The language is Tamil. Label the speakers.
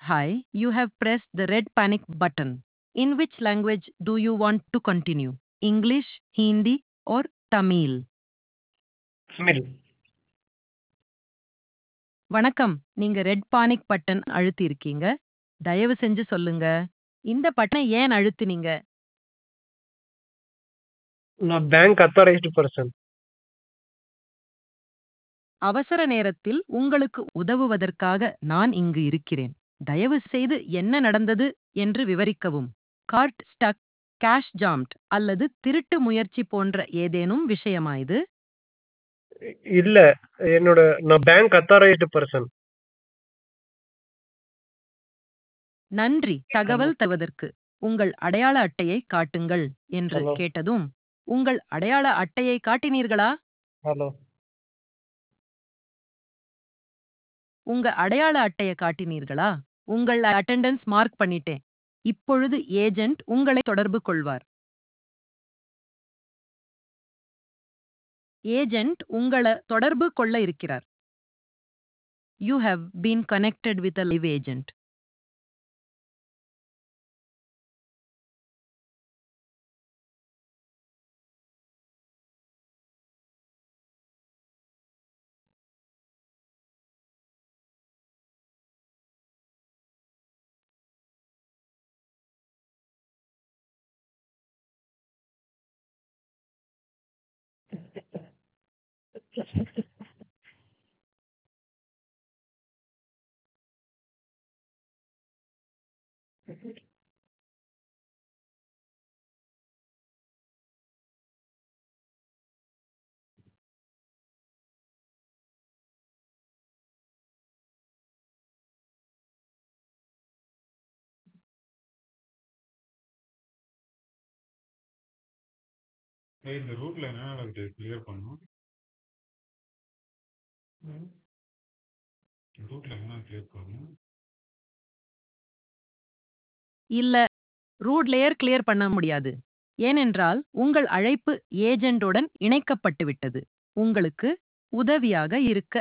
Speaker 1: Hi, you have pressed the red panic button. In which language do you want to continue? English, Hindi, or Tamil?
Speaker 2: Tamil
Speaker 1: வணக்கம் நீங்க ரெட் பானிக் பட்டன் அழுத்தி இருக்கீங்க தயவு செஞ்சு சொல்லுங்க இந்த பட்டனை ஏன் அழுத்தினீங்க
Speaker 2: நான் பேங்க் அத்தாரைஸ்டு பர்சன்
Speaker 1: அவசர நேரத்தில் உங்களுக்கு உதவுவதற்காக நான் இங்கு இருக்கிறேன் தயவு செய்து என்ன நடந்தது என்று விவரிக்கவும் கார்ட் ஸ்டக் கேஷ் ஜாம்ட் அல்லது திருட்டு முயற்சி போன்ற ஏதேனும் விஷயமா இது
Speaker 2: இல்ல என்னோட நான் பேங்க் அத்தாரைஸ்டு பர்சன்
Speaker 1: நன்றி தகவல் தருவதற்கு உங்கள் அடையாள அட்டையை காட்டுங்கள் என்று
Speaker 2: Hello.
Speaker 1: கேட்டதும் உங்கள் அடையாள அட்டையை காட்டினீர்களா
Speaker 2: ஹலோ
Speaker 1: உங்க அடையாள அட்டையை காட்டினீர்களா உங்கள் அட்டெண்டன்ஸ் மார்க் பண்ணிட்டேன் இப்பொழுது ஏஜென்ட் உங்களை தொடர்பு கொள்வார் ஏஜென்ட் உங்களை தொடர்பு கொள்ள இருக்கிறார் you have been connected with a live agent
Speaker 3: ஏய், இந்த ரூட்ல என்ன நடக்குது கிளியர் பண்ணும் ரூட்ல என்ன கிளியர் பண்ணும்
Speaker 1: இல்ல ரூட் லேயர் கிளியர் பண்ண முடியாது ஏனென்றால் உங்கள் அழைப்பு ஏஜென்ட்டுடன் இணைக்கப்பட்டு விட்டது உங்களுக்கு உதவியாக இருக்க